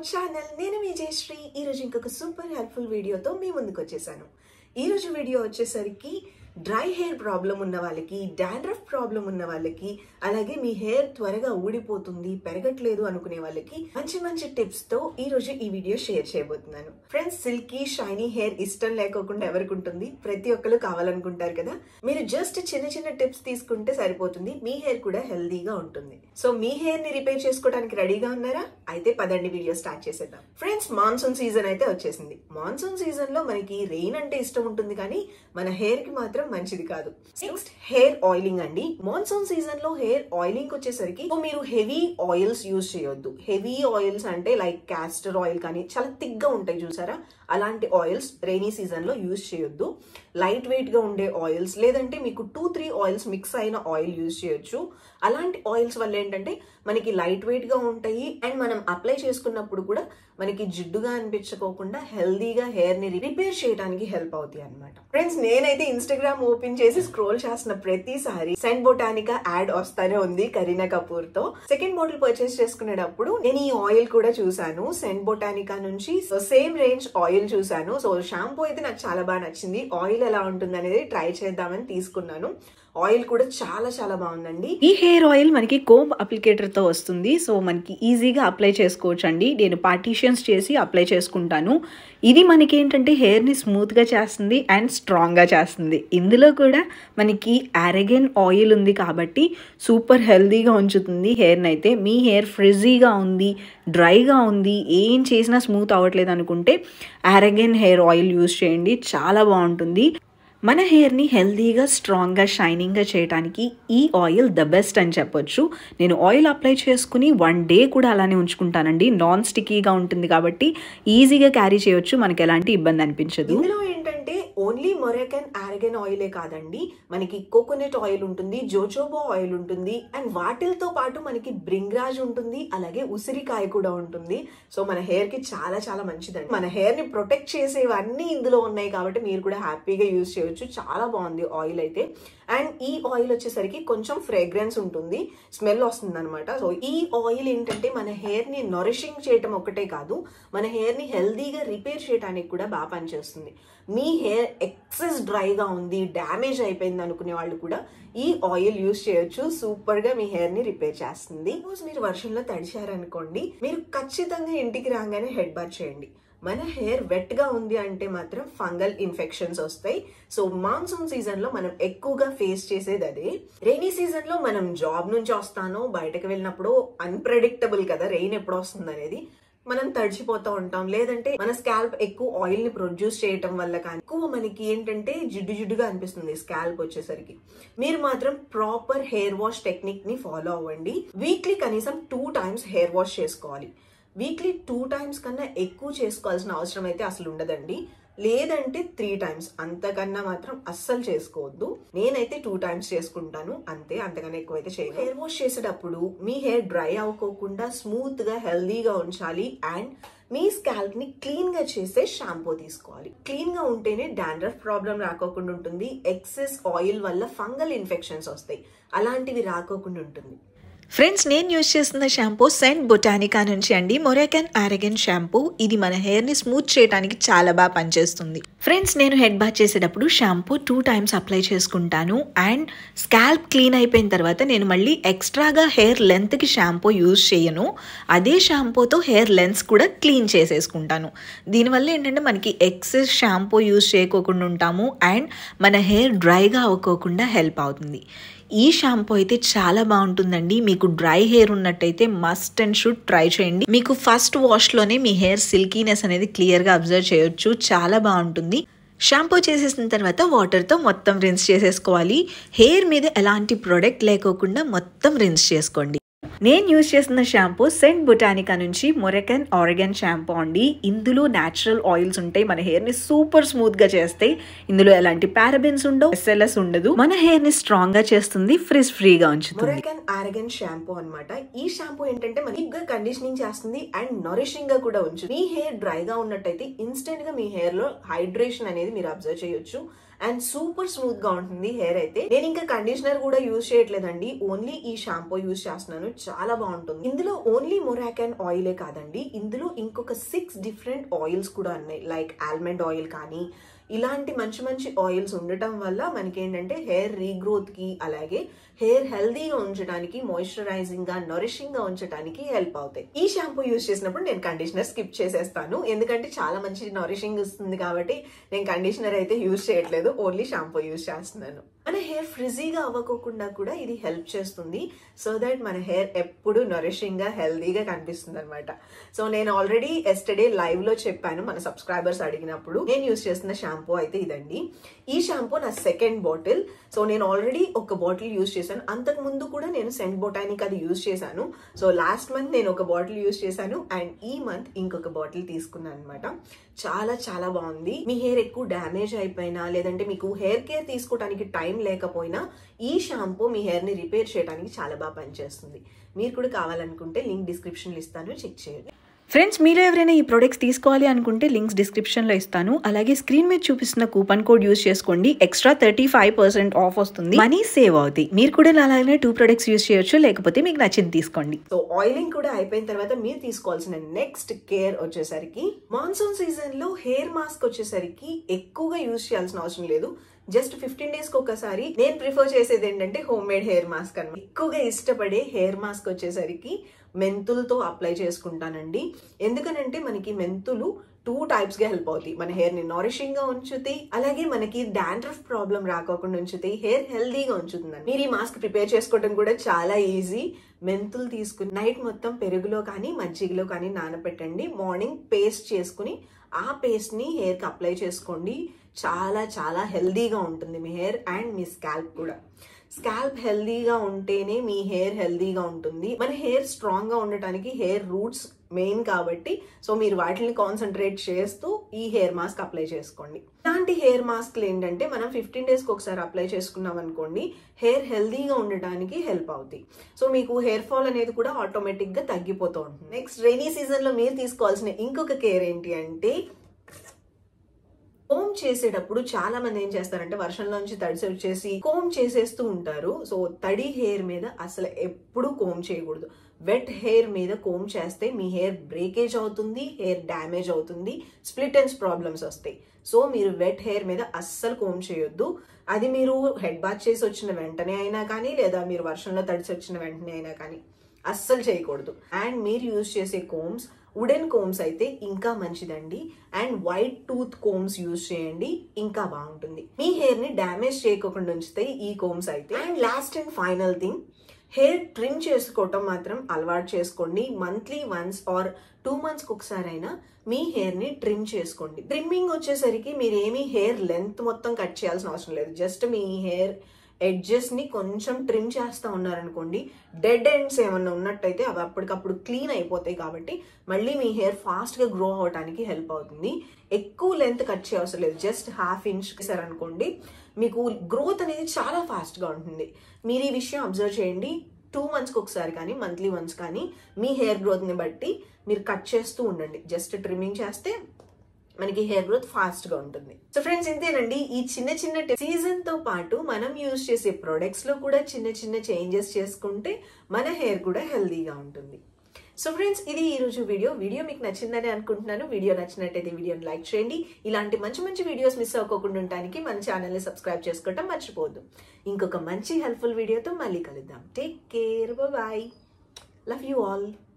our channel నేను మీ జయశ్రీ ఈరోజు ఇంకొక సూపర్ హెల్ప్ఫుల్ వీడియోతో మీ ముందుకు వచ్చేసాను ఈరోజు వీడియో వచ్చేసరికి డ్రై హెయిర్ ప్రాబ్లం ఉన్న వాళ్ళకి డాండ్రఫ్ ప్రాబ్లం ఉన్న వాళ్ళకి అలాగే మీ హెయిర్ త్వరగా ఊడిపోతుంది పెరగట్లేదు అనుకునే వాళ్ళకి మంచి మంచి టిప్స్ తో ఈ రోజు ఈ వీడియో షేర్ చేయబోతున్నాను ఫ్రెండ్స్ సిల్కీ షైనీ హెయిర్ ఇష్టం లేకోకుండా ఎవరికి ఉంటుంది ప్రతి ఒక్కరు కావాలనుకుంటారు కదా మీరు జస్ట్ చిన్న చిన్న టిప్స్ తీసుకుంటే సరిపోతుంది మీ హెయిర్ కూడా హెల్దీగా ఉంటుంది సో మీ హెయిర్ ని రిపేర్ చేసుకోవడానికి రెడీగా ఉన్నారా అయితే పదండి వీడియో స్టార్ట్ చేసేద్దాం ఫ్రెండ్స్ మాన్సూన్ సీజన్ అయితే వచ్చేసింది మాన్సూన్ సీజన్ లో మనకి రెయిన్ అంటే ఇష్టం ఉంటుంది కానీ మన హెయిర్ కి మాత్రం మంచిది కాదు నెక్స్ట్ హెయిర్ ఆయిలింగ్ అండి మాన్సూన్ సీజన్ లో హెయిర్ ఆయిలింగ్ వచ్చేసరికి సో మీరు హెవీ ఆయిల్స్ యూజ్ చేయొద్దు హెవీ ఆయిల్స్ అంటే లైక్ క్యాస్టర్ ఆయిల్ కానీ చాలా థిక్ గా ఉంటాయి చూసారా అలాంటి ఆయిల్స్ రైనీ సీజన్ లో యూజ్ చేయొద్దు లైట్ వెయిట్ గా ఉండే ఆయిల్స్ లేదంటే మీకు టూ త్రీ ఆయిల్స్ మిక్స్ అయిన ఆయిల్ యూజ్ చేయొచ్చు అలాంటి ఆయిల్స్ వల్ల ఏంటంటే మనకి లైట్ వెయిట్ గా ఉంటాయి అండ్ మనం అప్లై చేసుకున్నప్పుడు కూడా మనకి జిడ్డుగా అనిపించుకోకుండా హెల్దీగా హెయిర్ ని రిపేర్ చేయడానికి హెల్ప్ అవుతాయి అనమాట ఫ్రెండ్స్ నేనైతే ఇన్స్టాగ్రామ్ ఓపెన్ చేసి స్క్రోల్ చేసిన ప్రతిసారి సెంట్ బొటానికా యాడ్ వస్తానే ఉంది కరీనా కపూర్ తో సెకండ్ బాటిల్ పర్చేస్ చేసుకునేటప్పుడు నేను ఈ ఆయిల్ కూడా చూసాను సెంట్ బొటానికా నుంచి సేమ్ రేంజ్ ఆయిల్ చూసాను సో షాంపూ అయితే నాకు చాలా బాగా నచ్చింది ఆయిల్ ఎలా ఉంటుంది అనేది ట్రై చేద్దామని తీసుకున్నాను ఆయిల్ కూడా చాలా చాలా బాగుందండి ఈ హెయిర్ ఆయిల్ మనకి కోమ్ అప్లికేటర్తో వస్తుంది సో మనకి ఈజీగా అప్లై చేసుకోవచ్చు అండి నేను పార్టీషన్స్ చేసి అప్లై చేసుకుంటాను ఇది మనకి ఏంటంటే హెయిర్ని స్మూత్గా చేస్తుంది అండ్ స్ట్రాంగ్గా చేస్తుంది ఇందులో కూడా మనకి ఆరగెన్ ఆయిల్ ఉంది కాబట్టి సూపర్ హెల్తీగా ఉంచుతుంది హెయిర్ని అయితే మీ హెయిర్ ఫ్రిజీగా ఉంది డ్రైగా ఉంది ఏం చేసినా స్మూత్ అవ్వట్లేదు అనుకుంటే ఆరగెన్ హెయిర్ ఆయిల్ యూస్ చేయండి చాలా బాగుంటుంది మన హెయిర్ని హెల్తీగా స్ట్రాంగ్గా షైనింగ్గా చేయడానికి ఈ ఆయిల్ ద బెస్ట్ అని చెప్పొచ్చు నేను ఆయిల్ అప్లై చేసుకుని వన్ డే కూడా అలానే ఉంచుకుంటానండి నాన్ స్టిక్కీగా ఉంటుంది కాబట్టి ఈజీగా క్యారీ చేయొచ్చు మనకి ఎలాంటి ఇబ్బంది అనిపించదు ఇందులో ఏంటంటే ఓన్లీ మొరకన్ ఆరగన్ ఆయిలే కాదండి మనకి కోకోనట్ ఆయిల్ ఉంటుంది జోజోబో ఆయిల్ ఉంటుంది అండ్ వాటిలతో పాటు మనకి బ్రింగ్రాజ్ ఉంటుంది అలాగే ఉసిరికాయ కూడా ఉంటుంది సో మన హెయిర్ కి చాలా చాలా మంచిదండి మన హెయిర్ ని ప్రొటెక్ట్ చేసేవన్నీ ఇందులో ఉన్నాయి కాబట్టి మీరు కూడా హ్యాపీగా యూజ్ చేయొచ్చు చాలా బాగుంది ఆయిల్ అయితే అండ్ ఈ ఆయిల్ వచ్చేసరికి కొంచెం ఫ్రేగ్రెన్స్ ఉంటుంది స్మెల్ వస్తుంది అనమాట సో ఈ ఆయిల్ ఏంటంటే మన హెయిర్ ని నరిషింగ్ చేయటం ఒకటే కాదు మన హెయిర్ ని హెల్దీగా రిపేర్ చేయడానికి కూడా బాగా పనిచేస్తుంది మీ హెయిర్ ఎక్సెస్ డ్రైగా ఉంది డ్యామేజ్ అయిపోయింది అనుకునే వాళ్ళు కూడా ఈ ఆయిల్ యూస్ చేయొచ్చు సూపర్ గా మీ హెయిర్ ని రిపేర్ చేస్తుంది సపోజ్ మీరు వర్షంలో తడిచారనుకోండి మీరు ఖచ్చితంగా ఇంటికి రాగానే హెడ్ బాత్ చేయండి మన హెయిర్ వెట్ గా ఉంది అంటే మాత్రం ఫంగల్ ఇన్ఫెక్షన్స్ వస్తాయి సో మాన్సూన్ సీజన్ లో మనం ఎక్కువగా ఫేస్ చేసేది అదే రెయినీ సీజన్ లో మనం జాబ్ నుంచి వస్తానో బయటకు వెళ్ళినప్పుడు అన్ప్రెడిక్టబుల్ కదా రెయిన్ ఎప్పుడు వస్తుంది అనేది మనం తడిచిపోతూ ఉంటాం లేదంటే మన స్కాల్ప్ ఎక్కువ ఆయిల్ ని ప్రొడ్యూస్ చేయటం వల్ల కానీ ఎక్కువ మనకి ఏంటంటే జిడ్డు జిడ్డుగా అనిపిస్తుంది స్కాల్ప్ వచ్చేసరికి మీరు మాత్రం ప్రాపర్ హెయిర్ వాష్ టెక్నిక్ ని ఫాలో అవ్వండి వీక్లీ కనీసం టూ టైమ్స్ హెయిర్ వాష్ చేసుకోవాలి వీక్లీ టూ టైమ్స్ కన్నా ఎక్కువ చేసుకోవాల్సిన అవసరం అయితే అసలు ఉండదండి లేదంటే త్రీ టైమ్స్ అంతకన్నా మాత్రం అస్సలు చేసుకోవద్దు నేనైతే టూ టైమ్స్ చేసుకుంటాను అంతే అంతకన్నా ఎక్కువ అయితే చేయను హెయిర్ వాష్ చేసేటప్పుడు మీ హెయిర్ డ్రై అవ్వకోకుండా స్మూత్ గా హెల్దీగా ఉంచాలి అండ్ మీ స్కాల్ప్ ని క్లీన్ గా చేసే షాంపూ తీసుకోవాలి క్లీన్ గా ఉంటేనే డాండ్రఫ్ ప్రాబ్లం రాకోకుండా ఉంటుంది ఎక్సెస్ ఆయిల్ వల్ల ఫంగల్ ఇన్ఫెక్షన్స్ వస్తాయి అలాంటివి రాకోకుండా ఉంటుంది ఫ్రెండ్స్ నేను యూజ్ చేస్తున్న షాంపూ సెంట్ బొటానికా నుంచి అండి మొరాకన్ ఆరగన్ షాంపూ ఇది మన హెయిర్ని స్మూత్ చేయడానికి చాలా బాగా పనిచేస్తుంది ఫ్రెండ్స్ నేను హెడ్ బాత్ చేసేటప్పుడు షాంపూ టూ టైమ్స్ అప్లై చేసుకుంటాను అండ్ స్కాల్ప్ క్లీన్ అయిపోయిన తర్వాత నేను మళ్ళీ ఎక్స్ట్రాగా హెయిర్ లెంత్కి షాంపూ యూజ్ చేయను అదే షాంపూతో హెయిర్ లెన్స్ కూడా క్లీన్ చేసేసుకుంటాను దీనివల్ల ఏంటంటే మనకి ఎక్సెస్ షాంపూ యూజ్ చేయకోకుండా ఉంటాము అండ్ మన హెయిర్ డ్రైగా అవ్వకోకుండా హెల్ప్ అవుతుంది ఈ షాంపూ అయితే చాలా బాగుంటుందండి మీకు డ్రై హెయిర్ ఉన్నట్టయితే మస్ట్ అండ్ షుడ్ ట్రై చేయండి మీకు ఫస్ట్ వాష్లోనే మీ హెయిర్ సిల్కీనెస్ అనేది క్లియర్గా అబ్జర్వ్ చేయొచ్చు చాలా బాగుంటుంది షాంపూ చేసేసిన తర్వాత వాటర్తో మొత్తం రిన్స్ చేసేసుకోవాలి హెయిర్ మీద ఎలాంటి ప్రొడక్ట్ లేకోకుండా మొత్తం రిన్స్ చేసుకోండి నేను యూజ్ చేస్తున్న షాంపూ సెంట్ బొటానికా నుంచి మొరకన్ ఆరిగన్ షాంపూ అండి ఇందులో న్యాచురల్ ఆయిల్స్ ఉంటాయి మన హెయిర్ ని సూపర్ స్మూత్ గా చేస్తాయి ఇందులో ఎలాంటి పారబెన్స్ ఉండవు ఎస్ఎల్ఎస్ ఉండదు మన హెయిర్ ని స్ట్రాంగ్ గా చేస్తుంది ఫ్రిజ్ ఫ్రీగా ఉంచుతుంది మొరకన్ ఆరగన్ షాంపూ అన్నమాట ఈ షాంపూ ఏంటంటే మనకి గా కండిషనింగ్ చేస్తుంది అండ్ నరిషింగ్ గా కూడా ఉంచు మీ హెయిర్ డ్రై గా ఉన్నట్టయితే ఇన్స్టెంట్ గా మీ హెయిర్ లో హైడ్రేషన్ అనేది మీరు అబ్జర్వ్ చేయొచ్చు అండ్ సూపర్ స్మూత్ గా ఉంటుంది హెయిర్ అయితే నేను ఇంకా కండిషనర్ కూడా యూజ్ చేయట్లేదండి ఓన్లీ ఈ షాంపూ యూజ్ చేస్తున్నాను చాలా బాగుంటుంది ఇందులో ఓన్లీ మొరాకన్ ఆయిలే కాదండి ఇందులో ఇంకొక సిక్స్ డిఫరెంట్ ఆయిల్స్ కూడా ఉన్నాయి లైక్ ఆల్మండ్ ఆయిల్ కానీ ఇలాంటి మంచి మంచి ఆయిల్స్ ఉండటం వల్ల మనకి ఏంటంటే హెయిర్ రీగ్రోత్ కి అలాగే హెయిర్ హెల్దీగా ఉంచడానికి మాయిశ్చరైజింగ్ గా నరిషింగ్ గా ఉంచడానికి హెల్ప్ అవుతాయి ఈ షాంపూ యూజ్ చేసినప్పుడు నేను కండిషనర్ స్కిప్ చేసేస్తాను ఎందుకంటే చాలా మంచి నరిషింగ్ ఇస్తుంది కాబట్టి నేను కండిషనర్ అయితే యూజ్ చేయట్లేదు ఓన్లీ షాంపూ యూజ్ చేస్తున్నాను మన హెయిర్ ఫ్రిజీగా అవ్వకోకుండా కూడా ఇది హెల్ప్ చేస్తుంది సో దట్ మన హెయిర్ ఎప్పుడు నరిషింగ్ గా హెల్దీగా కనిపిస్తుంది అనమాట సో నేను ఆల్రెడీ ఎస్టర్డే లైవ్ లో చెప్పాను మన సబ్స్క్రైబర్స్ అడిగినప్పుడు నేను యూజ్ చేస్తున్న షాంపూ అయితే ఇదండి ఈ షాంపూ నా సెకండ్ బాటిల్ సో నేను ఆల్రెడీ ఒక బాటిల్ యూజ్ చేశాను అంతకు ముందు కూడా నేను సెంట్ బొటానిక్ అది యూజ్ చేశాను సో లాస్ట్ మంత్ నేను ఒక బాటిల్ యూజ్ చేశాను అండ్ ఈ మంత్ ఇంకొక బాటిల్ తీసుకున్నాను అనమాట చాలా చాలా బాగుంది మీ హెయిర్ ఎక్కువ డ్యామేజ్ అయిపోయినా లేదంటే మీకు హెయిర్ కేర్ తీసుకోవడానికి టైం లేకపోయినా ఈ షాంపూ మీ హెయిర్ ని రిపేర్ చేయడానికి చాలా బాగా పనిచేస్తుంది మీరు కూడా కావాలనుకుంటే లింక్ డిస్క్రిప్షన్ ఇస్తాను చెక్ చేయండి ఫ్రెండ్స్ మీలో ఎవరైనా ఈ ప్రొడక్ట్స్ తీసుకోవాలి అనుకుంటే లింక్స్ డిస్క్రిప్షన్లో ఇస్తాను అలాగే స్క్రీన్ మీద చూపిస్తున్న కూపన్ కోడ్ యూస్ చేసుకోండి extra thirty five percent off వస్తుంది మనీ సేవ్ అవుతాయి మీరు కూడా అలాగే టూ ప్రొడక్ట్స్ యూస్ చేయొచ్చు లేకపోతే మీకు నచ్చింది తీసుకోండి సో ఆయిలింగ్ కూడా అయిపోయిన తర్వాత మీరు తీసుకోవాల్సిన నెక్స్ట్ కేర్ వచ్చేసరికి మాన్సూన్ సీజన్ లో హెయిర్ మాస్క్ వచ్చేసరికి ఎక్కువగా యూజ్ చేయాల్సిన అవసరం లేదు జస్ట్ ఫిఫ్టీన్ డేస్ కి ఒకసారి నేను ప్రిఫర్ చేసేది ఏంటంటే హోమ్ మేడ్ హెయిర్ మాస్క్ అనమాట ఎక్కువగా ఇష్టపడే హెయిర్ మాస్క్ వచ్చేసరికి మెంతులతో అప్లై చేసుకుంటానండి ఎందుకనంటే మనకి మెంతులు టూ టైప్స్ గా హెల్ప్ అవుతాయి మన హెయిర్ ని నారిషింగ్ గా ఉంచుతాయి అలాగే మనకి డాండ్రఫ్ ప్రాబ్లం రాకోకుండా ఉంచుతాయి హెయిర్ హెల్దీగా ఉంచుతుంది మీరు ఈ మాస్క్ ప్రిపేర్ చేసుకోవడం కూడా చాలా ఈజీ మెంతులు తీసుకుని నైట్ మొత్తం పెరుగులో కానీ మజ్జిగలో కానీ నానబెట్టండి మార్నింగ్ పేస్ట్ చేసుకుని ఆ పేస్ట్ ని హెయిర్ కి అప్లై చేసుకోండి చాలా చాలా హెల్దీగా ఉంటుంది మీ హెయిర్ అండ్ మీ స్కాల్ప్ కూడా స్కాల్ప్ హెల్దీగా ఉంటేనే మీ హెయిర్ హెల్దీగా ఉంటుంది మన హెయిర్ స్ట్రాంగ్ గా ఉండటానికి హెయిర్ రూట్స్ మెయిన్ కాబట్టి సో మీరు వాటిని కాన్సన్ట్రేట్ చేస్తూ ఈ హెయిర్ మాస్క్ అప్లై చేసుకోండి ఇలాంటి హెయిర్ మాస్క్లు ఏంటంటే మనం ఫిఫ్టీన్ డేస్కి ఒకసారి అప్లై చేసుకున్నాం అనుకోండి హెయిర్ హెల్దీగా ఉండడానికి హెల్ప్ అవుతాయి సో మీకు హెయిర్ ఫాల్ అనేది కూడా ఆటోమేటిక్ గా తగ్గిపోతూ ఉంటుంది నెక్స్ట్ రైనీ సీజన్ లో మీరు తీసుకోవాల్సిన ఇంకొక కేర్ ఏంటి అంటే కోమ్ చేసేటప్పుడు చాలా మంది ఏం చేస్తారంటే వర్షంలోంచి తడిసి వచ్చేసి కోమ్ చేసేస్తూ ఉంటారు సో తడి హెయిర్ మీద అసలు ఎప్పుడు కోమ్ చేయకూడదు వెట్ హెయిర్ మీద కోమ్ చేస్తే మీ హెయిర్ బ్రేకేజ్ అవుతుంది హెయిర్ డ్యామేజ్ అవుతుంది స్ప్లిట్ అండ్స్ ప్రాబ్లమ్స్ వస్తాయి సో మీరు వెట్ హెయిర్ మీద అస్సలు కోమ్ చేయొద్దు అది మీరు హెడ్ బాత్ చేసి వచ్చిన వెంటనే అయినా కానీ లేదా మీరు వర్షంలో తడిసి వచ్చిన వెంటనే అయినా కానీ అస్సలు చేయకూడదు అండ్ మీరు యూజ్ చేసే కోమ్స్ వుడెన్ కోమ్స్ అయితే ఇంకా మంచిదండి and white tooth combs use చేయండి ఇంకా బాగుంటుంది మీ హెయిర్ ని డ్యామేజ్ చేయకుండా ఉంచుతాయి ఈ కోమ్స్ అయితే and last and final thing hair trim చేసుకోవటం మాత్రం అలవాటు చేసుకోండి మంత్లీ వన్స్ ఆర్ టూ మంత్స్కి ఒకసారి అయినా మీ హెయిర్ ని ట్రిమ్ చేసుకోండి ట్రిమ్మింగ్ వచ్చేసరికి మీరు ఏమీ హెయిర్ లెంత్ మొత్తం కట్ చేయాల్సిన అవసరం లేదు జస్ట్ మీ హెయిర్ ఎడ్జెస్ ని కొంచెం ట్రిమ్ చేస్తా ఉన్నారనుకోండి డెడ్ ఎండ్స్ ఏమన్నా ఉన్నట్టయితే అవి అప్పటికప్పుడు క్లీన్ అయిపోతాయి కాబట్టి మళ్ళీ మీ హెయిర్ ఫాస్ట్ గా గ్రో అవడానికి హెల్ప్ అవుతుంది ఎక్కువ లెంత్ కట్ చేయవసరం లేదు జస్ట్ హాఫ్ ఇంచ్ అనుకోండి మీకు గ్రోత్ అనేది చాలా ఫాస్ట్ గా ఉంటుంది మీరు ఈ విషయం అబ్జర్వ్ చేయండి టూ మంత్స్కి ఒకసారి కానీ మంత్లీ వన్స్ కానీ మీ హెయిర్ గ్రోత్ని బట్టి మీరు కట్ చేస్తూ ఉండండి జస్ట్ ట్రిమ్మింగ్ చేస్తే మనకి హెయిర్ గ్రోత్ ఫాస్ట్ గా ఉంటుంది సో ఫ్రెండ్స్ ఇంతేనండి ఈ చిన్న చిన్న సీజన్ తో పాటు మనం యూజ్ చేసే ప్రొడక్ట్స్ లో కూడా చిన్న చిన్న చేంజెస్ చేసుకుంటే మన హెయిర్ కూడా హెల్దీగా ఉంటుంది సో ఫ్రెండ్స్ ఇది ఈ రోజు వీడియో వీడియో మీకు నచ్చిందని అనుకుంటున్నాను వీడియో నచ్చినట్టయితే వీడియోని లైక్ చేయండి ఇలాంటి మంచి మంచి వీడియోస్ మిస్ అవ్వకుండా ఉండటానికి మన ఛానల్ని సబ్స్క్రైబ్ చేసుకోవటం మర్చిపోవద్దు ఇంకొక మంచి హెల్ప్ఫుల్ వీడియోతో మళ్ళీ కలుద్దాం take care bye love you all